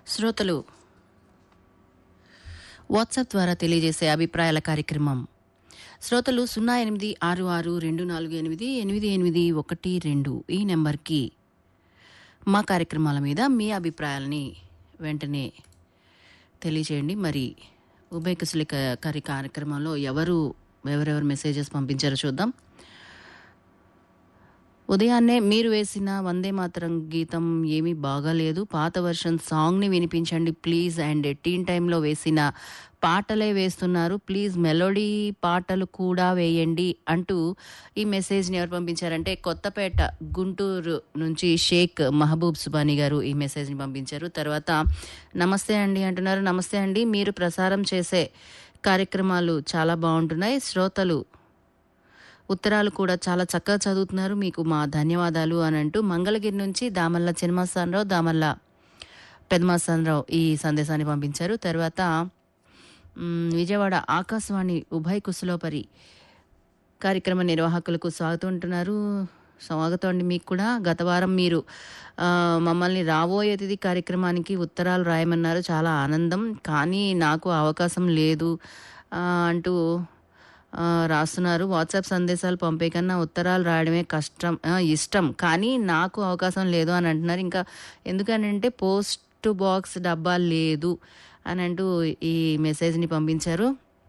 శ్రోతలు వాట్సాప్ ద్వారా తెలియజేసే అభిప్రాయాల కార్యక్రమం శ్రోతలు సున్నా ఎనిమిది ఆరు ఆరు రెండు నాలుగు ఎనిమిది ఎనిమిది ఎనిమిది ఒకటి రెండు ఈ నెంబర్కి మా కార్యక్రమాల మీద మీ అభిప్రాయాలని వెంటనే తెలియచేయండి మరి ఉభయ కుశలి క- కరి కార్యక్రమంలో ఎవరు ఎవరెవరు మెసేజెస్ పంపించారో చూద్దాం ఉదయాన్నే మీరు వేసిన వందే మాతరం గీతం ఏమీ బాగాలేదు పాత వర్షన్ సాంగ్ని వినిపించండి ప్లీజ్ అండ్ టీన్ టైంలో వేసిన పాటలే వేస్తున్నారు ప్లీజ్ మెలోడీ పాటలు కూడా వేయండి అంటూ ఈ మెసేజ్ని ఎవరు పంపించారంటే కొత్తపేట గుంటూరు నుంచి షేక్ మహబూబ్ సుబానీ గారు ఈ మెసేజ్ని పంపించారు తర్వాత నమస్తే అండి అంటున్నారు నమస్తే అండి మీరు ప్రసారం చేసే కార్యక్రమాలు చాలా బాగుంటున్నాయి శ్రోతలు ఉత్తరాలు కూడా చాలా చక్కగా చదువుతున్నారు మీకు మా ధన్యవాదాలు అని అంటూ మంగళగిరి నుంచి దామల్ల చిన్నమస్తానరావు దామల్ల పెదమస్తానరావు ఈ సందేశాన్ని పంపించారు తర్వాత మ్, విజయవాడ ఆకాశవాణి ఉభయ కుశలోపరి కార్యక్రమ నిర్వాహకులకు స్వాగతం అంటున్నారు స్వాగతం అండి మీకు కూడా గత వారం మీరు ఆ, మమ్మల్ని రాబోయే అతిథి కార్యక్రమానికి ఉత్తరాలు రాయమన్నారు చాలా ఆనందం కానీ నాకు అవకాశం లేదు ఆ, అంటూ ఆ, రాస్తున్నారు వాట్సాప్ సందేశాలు పంపే కన్నా ఉత్తరాలు రాయడమే కష్టం ఆ, ఇష్టం కానీ నాకు అవకాశం లేదు అని అంటున్నారు ఇంకా ఎందుకనంటే పోస్ట్ బాక్స్ డబ్బా లేదు అని అంటూ ఈ మెసేజ్ని పంపించారు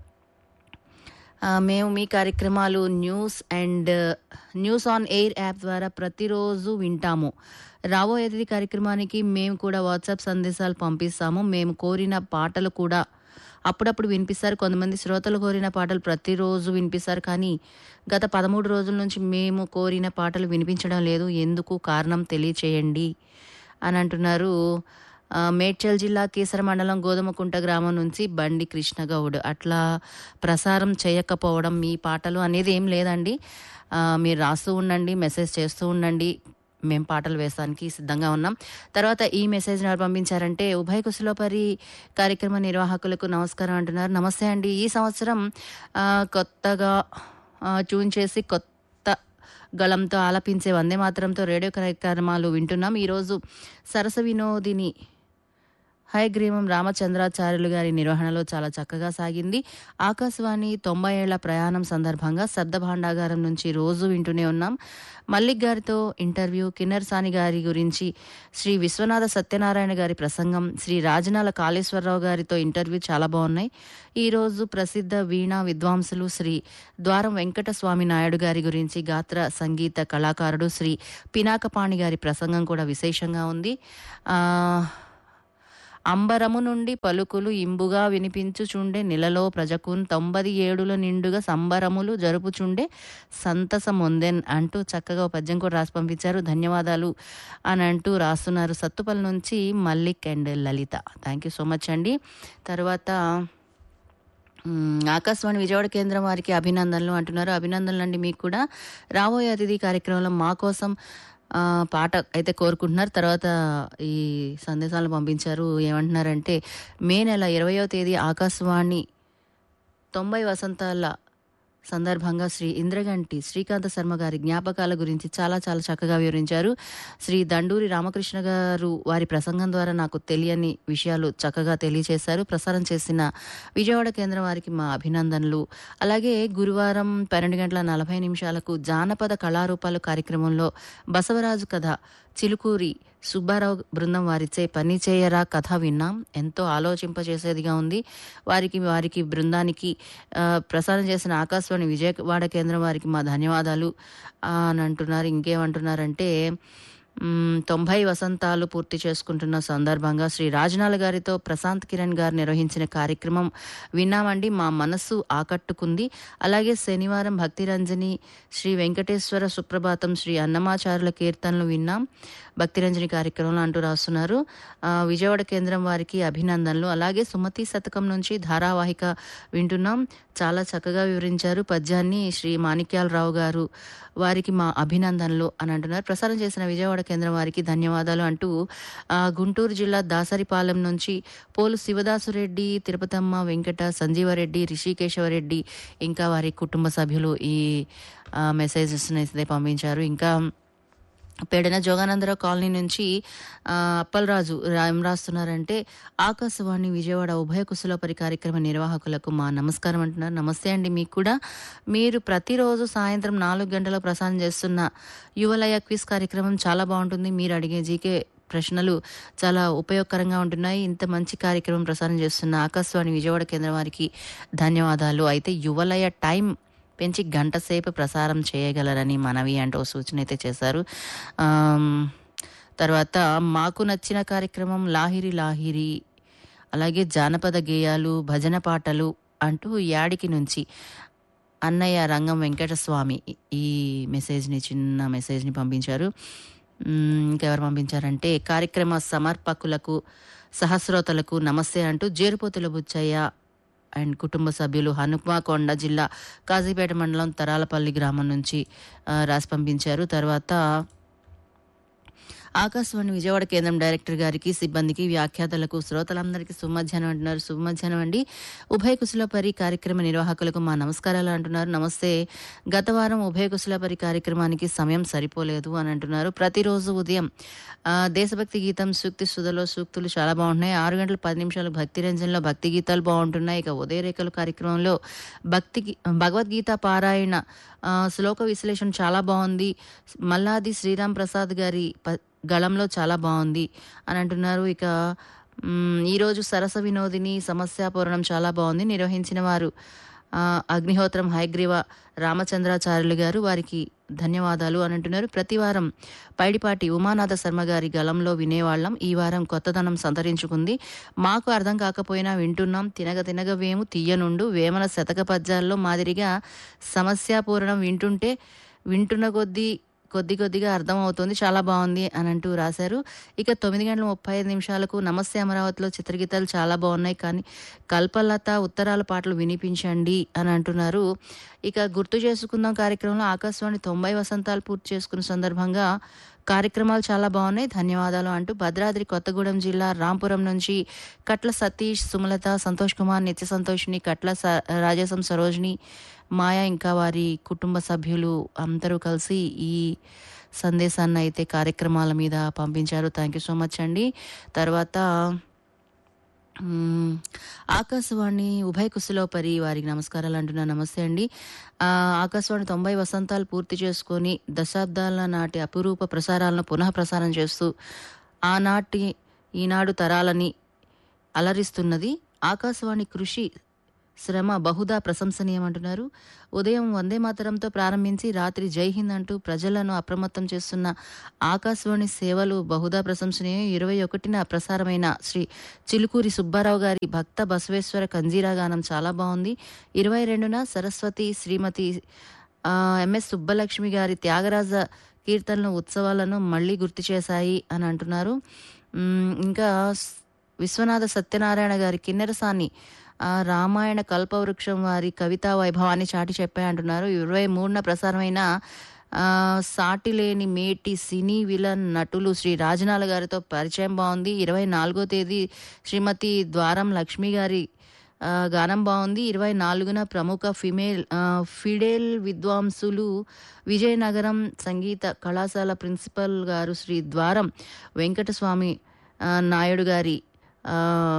ఆ, మేము మీ కార్యక్రమాలు news and news on air app ద్వారా ప్రతిరోజు వింటాము రాబోయే అతిథి కార్యక్రమానికి మేము కూడా వాట్సాప్ సందేశాలు పంపిస్తాము మేము కోరిన పాటలు కూడా అప్పుడప్పుడు వినిపిస్తారు కొంతమంది శ్రోతలు కోరిన పాటలు ప్రతిరోజు వినిపిస్తారు కానీ గత పదమూడు రోజుల నుంచి మేము కోరిన పాటలు వినిపించడం లేదు ఎందుకు కారణం తెలియచేయండి అని అంటున్నారు ఆ, మేడ్చల్ జిల్లా కీసర మండలం గోధుమకుంట గ్రామం నుంచి బండి కృష్ణగౌడ్ అట్లా ప్రసారం చేయకపోవడం మీ పాటలు అనేది ఏం లేదండి ఆ, మీరు రాస్తూ ఉండండి మెసేజ్ చేస్తూ ఉండండి మేము పాటలు వేస్తానికి సిద్ధంగా ఉన్నాం తర్వాత ఈ మెసేజ్ ఎవరు పంపించారంటే ఉభయ కుశలోపరి కార్యక్రమ నిర్వాహకులకు నమస్కారం అంటున్నారు నమస్తే అండి ఈ సంవత్సరం ఆ, కొత్తగా ఆ, ట్యూన్ చేసి కొత్త గళంతో ఆలపించే వందే మాత్రంతో రేడియో కార్యక్రమాలు వింటున్నాం ఈరోజు సరస వినోదిని హయగ్రీవం రామచంద్రాచార్యులు గారి నిర్వహణలో చాలా చక్కగా సాగింది ఆకాశవాణి తొంభై ఏళ్ల ప్రయాణం సందర్భంగా శబ్ద భాండాగారం నుంచి రోజు వింటూనే ఉన్నాం మల్లిక్ గారితో ఇంటర్వ్యూ కిన్నర్ సాని గారి గురించి శ్రీ విశ్వనాథ సత్యనారాయణ గారి ప్రసంగం శ్రీ రాజనాల కాళేశ్వరరావు గారితో ఇంటర్వ్యూ చాలా బాగున్నాయి ఈరోజు ప్రసిద్ధ వీణా విద్వాంసులు శ్రీ ద్వారం వెంకట స్వామి నాయుడు గారి గురించి గాత్ర సంగీత కళాకారుడు శ్రీ పినాకపాణి గారి ప్రసంగం కూడా విశేషంగా ఉంది ఆ అంబరము నుండి పలుకులు ఇంబుగా వినిపించుచుండే నెలలో ప్రజకున్ తొంభది ఏడుల నిండుగా సంబరములు జరుపుచుండే సంతసమొందెన్ అంటూ చక్కగా ఓ పద్యం కూడా రాసి పంపించారు ధన్యవాదాలు అని అంటూ రాస్తున్నారు సత్తుపల్లి నుంచి Mallik and Lalitha thank you so much అండి తర్వాత మ్మ్, ఆకాశవాణి విజయవాడ కేంద్రం వారికి అభినందనలు అంటున్నారు అభినందనలు అండి మీకు కూడా రాబోయే అతిథి కార్యక్రమంలో మా కోసం ఆ, పాట అయితే కోరుకుంటున్నారు తర్వాత ఈ సందేశాలు పంపించారు ఏమంటున్నారంటే మే నెల ఇరవయో తేదీ ఆకాశవాణి తొంభై వసంతాల సందర్భంగా శ్రీ ఇంద్రగంటి శ్రీకాంత శర్మ గారి జ్ఞాపకాల గురించి చాలా చాలా చక్కగా వివరించారు శ్రీ దండూరి రామకృష్ణ గారు వారి ప్రసంగం ద్వారా నాకు తెలియని విషయాలు చక్కగా తెలియజేశారు ప్రసారం చేసిన విజయవాడ కేంద్రం వారికి మా అభినందనలు అలాగే గురువారం పన్నెండు గంటల నలభై నిమిషాలకు జానపద కళారూపాలు కార్యక్రమంలో బసవరాజు కథ చిలుకూరి సుబ్బారావు బృందం వారిచే పని చేయరా కథ విన్నాం ఎంతో ఆలోచింపజేసేదిగా ఉంది వారికి వారికి బృందానికి ఆ, ప్రసారం చేసిన ఆకాశవాణి విజయవాడ కేంద్రం వారికి మా ధన్యవాదాలు ఆ, అని అంటున్నారు ఇంకేమంటున్నారంటే మ్మ్, తొంభై వసంతాలు పూర్తి చేసుకుంటున్న సందర్భంగా శ్రీ రాజనాల గారితో ప్రశాంత్ కిరణ్ గారు నిర్వహించిన కార్యక్రమం విన్నామండి మా మనస్సు ఆకట్టుకుంది అలాగే శనివారం భక్తిరంజని శ్రీ వెంకటేశ్వర సుప్రభాతం శ్రీ అన్నమాచారుల కీర్తనలు విన్నాం భక్తిరంజని కార్యక్రమంలో అంటూ రాస్తున్నారు ఆ, విజయవాడ కేంద్రం వారికి అభినందనలు అలాగే సుమతి శతకం నుంచి ధారావాహిక వింటున్నాం చాలా చక్కగా వివరించారు పద్యాన్ని శ్రీ మాణిక్యాలరావు గారు వారికి మా అభినందనలు అని అంటున్నారు ప్రసారం చేసిన విజయవాడ కేంద్రం వారికి ధన్యవాదాలు అంటూ ఆ, గుంటూరు జిల్లా దాసరిపాలెం నుంచి పోలు శివదాసురెడ్డి తిరుపతమ్మ వెంకట సంజీవరెడ్డి రిషికేశవరెడ్డి ఇంకా వారి కుటుంబ సభ్యులు ఈ మెసేజెస్ అయితే పంపించారు ఇంకా పెడన జోగానందరావు కాలనీ నుంచి ఆ, అప్పలరాజు రా- ఏం రాస్తున్నారంటే ఆకాశవాణి విజయవాడ ఉభయ కుశలపరి కార్యక్రమ నిర్వాహకులకు మా నమస్కారం అంటున్నారు నమస్తే అండి మీకు కూడా మీరు ప్రతిరోజు సాయంత్రం నాలుగు గంటల ప్రసారం చేస్తున్న యువలయ క్విజ్ కార్యక్రమం చాలా బాగుంటుంది మీరు అడిగే జీకే ప్రశ్నలు చాలా ఉపయోగకరంగా ఉంటున్నాయి ఇంత మంచి కార్యక్రమం ప్రసారం చేస్తున్న ఆకాశవాణి విజయవాడ కేంద్రం వారికి ధన్యవాదాలు అయితే యువలయ టైం పెంచి గంట సేపు ప్రసారం చేయగలరని మనవి అంటూ ఓ సూచన అయితే చేశారు ఆమ్, తర్వాత మాకు నచ్చిన కార్యక్రమం లాహిరి లాహిరి అలాగే జానపద గేయాలు భజన పాటలు అంటూ యాడికి నుంచి అన్నయ్య రంగం వెంకటస్వామి ఈ మెసేజ్ని చిన్న మెసేజ్ని పంపించారు మ్మ్, ఇంకెవరు పంపించారంటే కార్యక్రమ సమర్పకులకు సహస్రోతలకు నమస్తే అంటూ జేరుపోతుల బుచ్చయ్య అండ్ కుటుంబ సభ్యులు హనుమాకొండ జిల్లా కాజీపేట మండలం తరాలపల్లి గ్రామం నుంచి ఆ, రాసి పంపించారు తర్వాత ఆకాశవాణి విజయవాడ కేంద్రం డైరెక్టర్ గారికి సిబ్బందికి వ్యాఖ్యాతలకు శ్రోతలందరికీ సుమధ్యాహ్నం అంటున్నారు శుభమధ్యాహ్నం అండి ఉభయ కుశలపరి కార్యక్రమ నిర్వాహకులకు మా నమస్కారాలు అంటున్నారు నమస్తే గత వారం ఉభయ కుశలపరి కార్యక్రమానికి సమయం సరిపోలేదు అని అంటున్నారు ప్రతిరోజు ఉదయం ఆ, దేశభక్తి గీతం సూక్తి సుధలో సూక్తులు చాలా బాగుంటున్నాయి ఆరు గంటల పది నిమిషాలు భక్తి రంజన్లో భక్తి గీతాలు బాగుంటున్నాయి ఇక ఉదయరేఖలు కార్యక్రమంలో భక్తి గీ- భగవద్గీత పారాయణ ఆ, శ్లోక విశ్లేషణ చాలా బాగుంది మల్లాది శ్రీరామ్ ప్రసాద్ గారి ప గళంలో చాలా బాగుంది అని అంటున్నారు ఇక మ్, ఈరోజు సరస వినోదిని సమస్యాపూరణం చాలా బాగుంది నిర్వహించిన వారు ఆ, అగ్నిహోత్రం హైగ్రీవ రామచంద్రాచార్యులు గారు వారికి ధన్యవాదాలు అని అంటున్నారు ప్రతి వారం పైడిపాటి ఉమానాథ శర్మ గారి గళంలో వినేవాళ్ళం ఈ వారం కొత్తదనం సంతరించుకుంది మాకు అర్థం కాకపోయినా వింటున్నాం తినగ తినగ వేము తీయనుండు వేమన శతక పద్యాల్లో మాదిరిగా సమస్యాపూరణం వింటుంటే వింటున్న కొద్దీ కొద్ది కొద్దిగా అర్థమవుతుంది చాలా బాగుంది అని అంటూ రాశారు ఇక తొమ్మిది గంటల ముప్పై ఐదు నిమిషాలకు నమస్తే అమరావతిలో చిత్రగీతాలు చాలా బాగున్నాయి కానీ కల్పలత ఉత్తరాల పాటలు వినిపించండి అని అంటున్నారు ఇక గుర్తు చేసుకుందాం కార్యక్రమంలో ఆకాశవాణి తొంభై వసంతాలు పూర్తి చేసుకున్న సందర్భంగా కార్యక్రమాలు చాలా బాగున్నాయి ధన్యవాదాలు అంటూ భద్రాద్రి కొత్తగూడెం జిల్లా రాంపురం నుంచి కట్ల సతీష్ సుమలత సంతోష్ కుమార్ నిత్య సంతోషిని కట్ల స- రాజేశం సరోజిని మాయా ఇంకా వారి కుటుంబ సభ్యులు అందరూ కలిసి ఈ సందేశాన్ని అయితే కార్యక్రమాల మీద పంపించారు థ్యాంక్ యూ సో మచ్ అండి తర్వాత మ్మ్. ఆకాశవాణి ఉభయ కుశలోపరి వారికి నమస్కారాలు అంటున్నా నమస్తే అండి ఆ, ఆకాశవాణి తొంభై వసంతాలు పూర్తి చేసుకొని దశాబ్దాల నాటి అపురూప ప్రసారాలను పునః ప్రసారం చేస్తూ ఆనాటి ఈనాడు తరాలని అలరిస్తున్నది ఆకాశవాణి కృషి శ్రమ బహుదా ప్రశంసనీయం అంటున్నారు ఉదయం వందే మాతరంతో ప్రారంభించి రాత్రి జై హింద్ అంటూ ప్రజలను అప్రమత్తం చేస్తున్న ఆకాశవాణి సేవలు బహుదా ప్రశంసనీయం ఇరవై ఒకటిన ప్రసారమైన శ్రీ చిలుకూరి సుబ్బారావు గారి భక్త బసవేశ్వర కంజీరా గానం చాలా బాగుంది ఇరవై రెండున సరస్వతి శ్రీమతి ఆ, ఎంఎస్ సుబ్బలక్ష్మి గారి త్యాగరాజ కీర్తనలు ఉత్సవాలను మళ్ళీ గుర్తు చేశాయి అని అంటున్నారు మ్, ఇంకా స్- విశ్వనాథ సత్యనారాయణ గారి కిన్నెరసాని ఆ, రామాయణ కల్పవృక్షం వారి కవితా వైభవాన్ని చాటి చెప్పాయి అంటున్నారు ఇరవై మూడున ప్రసారమైన ఆ, సాటి లేని మేటి సినీ విలన్ నటులు శ్రీ రాజనాల గారితో పరిచయం బాగుంది ఇరవై నాలుగో తేదీ శ్రీమతి ద్వారం లక్ష్మి గారి ఆ, గానం బాగుంది ఇరవై నాలుగున ప్రముఖ ఫిమేల్ ఆ, ఫిడేల్ విద్వాంసులు విజయనగరం సంగీత కళాశాల ప్రిన్సిపల్ గారు శ్రీ ద్వారం వెంకటస్వామి ఆ, నాయుడు గారి ఆ,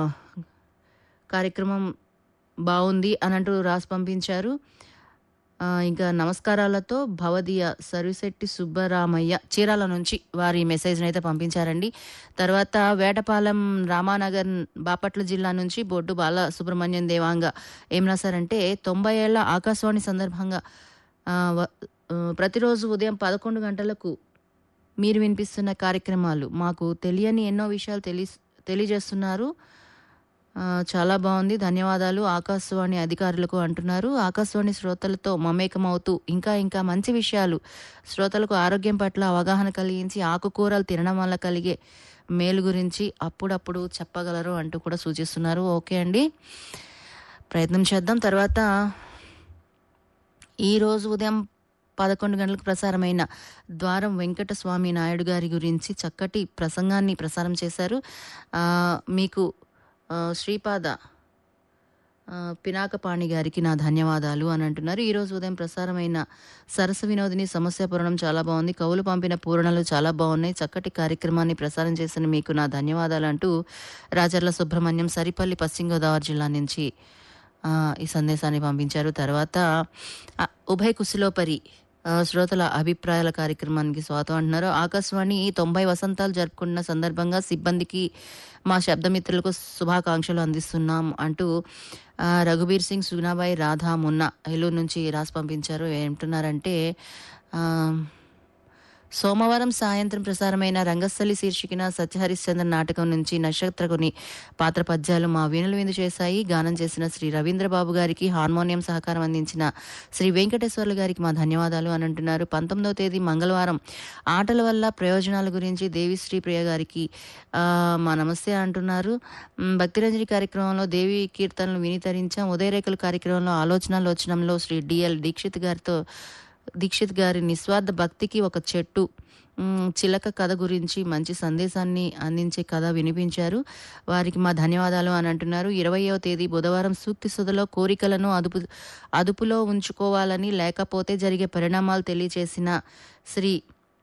కార్యక్రమం బాగుంది అని అంటూ రాసి పంపించారు ఆ, ఇంకా నమస్కారాలతో భవదీయ సరిశెట్టి సుబ్బరామయ్య చీరాల నుంచి వారి మెసేజ్ని అయితే పంపించారండి తర్వాత వేటపాలెం రామానగర్ బాపట్ల జిల్లా నుంచి బొడ్డు బాల సుబ్రహ్మణ్యం దేవాంగ ఏం రాశారంటే తొంభై ఏళ్ల ఆకాశవాణి సందర్భంగా ఆ, వ- ఆ, ప్రతిరోజు ఉదయం పదకొండు గంటలకు మీరు వినిపిస్తున్న కార్యక్రమాలు మాకు తెలియని ఎన్నో విషయాలు తెలి తెలియజేస్తున్నారు ఆ, చాలా బాగుంది ధన్యవాదాలు ఆకాశవాణి అధికారులకు అంటున్నారు ఆకాశవాణి శ్రోతలతో మమేకమవుతూ ఇంకా ఇంకా మంచి విషయాలు శ్రోతలకు ఆరోగ్యం పట్ల అవగాహన కలిగించి ఆకుకూరలు తినడం వల్ల కలిగే మేలు గురించి అప్పుడప్పుడు చెప్పగలరు అంటూ కూడా సూచిస్తున్నారు ఓకే అండి ప్రయత్నం చేద్దాం తర్వాత ఈరోజు ఉదయం పదకొండు గంటలకు ప్రసారమైన ద్వారం వెంకటస్వామి నాయుడు గారి గురించి చక్కటి ప్రసంగాన్ని ప్రసారం చేశారు ఆ, మీకు ఆ, శ్రీపాద ఆ, పినాకపాణి గారికి నా ధన్యవాదాలు అని అంటున్నారు ఈరోజు ఉదయం ప్రసారమైన సరస వినోదిని సమస్య పూరణం చాలా బాగుంది కవులు పంపిన పూరణలు చాలా బాగున్నాయి చక్కటి కార్యక్రమాన్ని ప్రసారం చేసిన మీకు నా ధన్యవాదాలు అంటూ రాజర్ల సుబ్రహ్మణ్యం సరిపల్లి పశ్చిమ గోదావరి జిల్లా నుంచి ఆ, ఈ సందేశాన్ని పంపించారు తర్వాత ఆ, ఉభయ కుశలోపరి ఆ, శ్రోతల అభిప్రాయాల కార్యక్రమానికి స్వాగతం అంటున్నారు ఆకాశవాణి తొంభై వసంతాలు జరుపుకున్న సందర్భంగా సిబ్బందికి మా శబ్దమిత్రులకు శుభాకాంక్షలు అందిస్తున్నాం అంటూ ఆ, రఘుబీర్ సింగ్ సుగుణాబాయి రాధా మున్నా ఏలూరు నుంచి రాసి పంపించారు ఏమంటున్నారంటే ఆ, సోమవారం సాయంత్రం ప్రసారమైన రంగస్థలి శీర్షికన సత్యహరిశ్చంద్ర నాటకం నుంచి నక్షత్రకుని పాత్ర పద్యాలు మా వీణులు విందు చేశాయి గానం చేసిన శ్రీ రవీంద్రబాబు గారికి హార్మోనియం సహకారం అందించిన శ్రీ వెంకటేశ్వర్లు గారికి మా ధన్యవాదాలు అని అంటున్నారు పంతొమ్మిదవ తేదీ మంగళవారం ఆటల వల్ల ప్రయోజనాల గురించి దేవిశ్రీ ప్రియ గారికి ఆ, మా నమస్తే అంటున్నారు మ్, భక్తిరంజని కార్యక్రమంలో దేవి కీర్తనలు వినితరించాం ఉదయరేఖలు కార్యక్రమంలో ఆలోచనలోచనంలో శ్రీ డిఎల్ దీక్షిత్ గారితో దీక్షిత్ గారి నిస్వార్థ భక్తికి ఒక చెట్టు మ్, చిలక కథ గురించి మంచి సందేశాన్ని అందించే కథ వినిపించారు వారికి మా ధన్యవాదాలు అని అంటున్నారు ఇరవయవ తేదీ బుధవారం సూక్తి సుధలో కోరికలను అదుపు అదుపులో ఉంచుకోవాలని లేకపోతే జరిగే పరిణామాలు తెలియచేసిన శ్రీ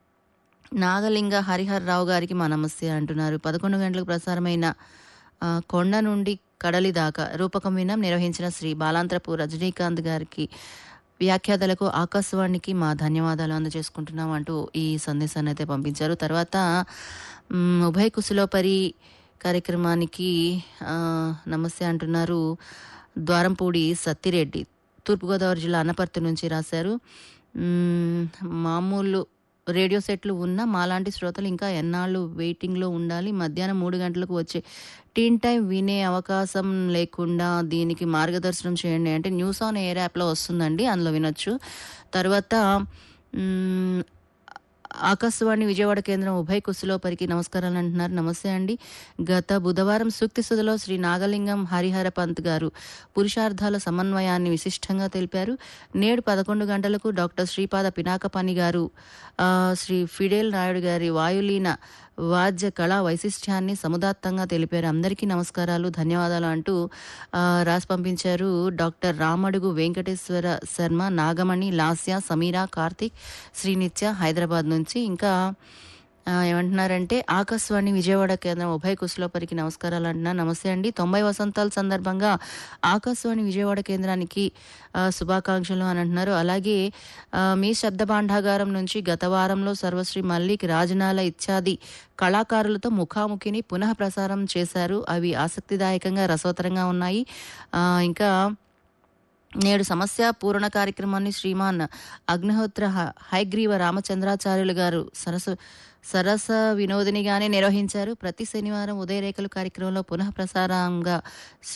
నాగలింగ హరిహర్ రావు గారికి మా నమస్తే అంటున్నారు పదకొండు గంటలకు ప్రసారమైన ఆ, కొండ నుండి కడలి దాకా రూపకం వినం నిర్వహించిన శ్రీ బాలాంత్రపు రజనీకాంత్ గారికి వ్యాఖ్యాతలకు ఆకాశవాణికి మా ధన్యవాదాలు అందజేసుకుంటున్నాం అంటూ ఈ సందేశాన్ని అయితే పంపించారు తర్వాత మ్, ఉభయ కుశలోపరి కార్యక్రమానికి ఆ, నమస్తే అంటున్నారు ద్వారంపూడి సత్తిరెడ్డి తూర్పుగోదావరి జిల్లా అన్నపర్తి నుంచి రాశారు మ్, మామూలు రేడియో సెట్లు ఉన్న మాలాంటి శ్రోతలు ఇంకా ఎన్నాళ్ళు వెయిటింగ్లో ఉండాలి మధ్యాహ్నం మూడు గంటలకు వచ్చే టీన్ టైం వినే అవకాశం లేకుండా దీనికి మార్గదర్శనం చేయండి అంటే న్యూస్ ఆన్ ఎయిర్ యాప్లో వస్తుందండి అందులో వినొచ్చు తర్వాత మ్, ఆకాశవాణి విజయవాడ కేంద్రం ఉభయ కుశలోపరికి నమస్కారాలు అంటున్నారు నమస్తే అండి గత బుధవారం సూక్తి సుధలో శ్రీ నాగలింగం హరిహర పంత్ గారు పురుషార్థాల సమన్వయాన్ని విశిష్టంగా తెలిపారు నేడు పదకొండు గంటలకు డాక్టర్ శ్రీపాద పినాకపని గారు ఆ, శ్రీ ఫిడేల్ నాయుడు గారి వాయులీన వాద్య కళా వైశిష్ట్యాన్ని సముదాత్తంగా తెలిపారు అందరికీ నమస్కారాలు ధన్యవాదాలు అంటూ ఆ, రాసి పంపించారు డాక్టర్ రామడుగు వెంకటేశ్వర శర్మ నాగమణి లాస్య సమీరా కార్తిక్ శ్రీనిత్య హైదరాబాద్ నుంచి ఇంకా ఆ, ఏమంటున్నారంటే ఆకాశవాణి విజయవాడ కేంద్రం ఉభయ కుశలోపరికి నమస్కారాలు అంటున్నా నమస్తే అండి తొంభై వసంతాల సందర్భంగా ఆకాశవాణి విజయవాడ కేంద్రానికి ఆ, శుభాకాంక్షలు అని అంటున్నారు అలాగే ఆ, మీ శబ్ద భాండాగారం నుంచి గత వారంలో సర్వశ్రీ మల్లిక్ రాజనాల ఇత్యాది కళాకారులతో ముఖాముఖిని పునః ప్రసారం చేశారు అవి ఆసక్తిదాయకంగా రసవతరంగా ఉన్నాయి ఆ, ఇంకా నేడు సమస్య పూరణ కార్యక్రమాన్ని శ్రీమాన్ అగ్నిహోత్ర హ- హైగ్రీవ రామచంద్రాచార్యులు గారు సరస్సు సరస వినోదినిగానే నిర్వహించారు ప్రతి శనివారం ఉదయరేఖలు కార్యక్రమంలో పునః ప్రసారంగా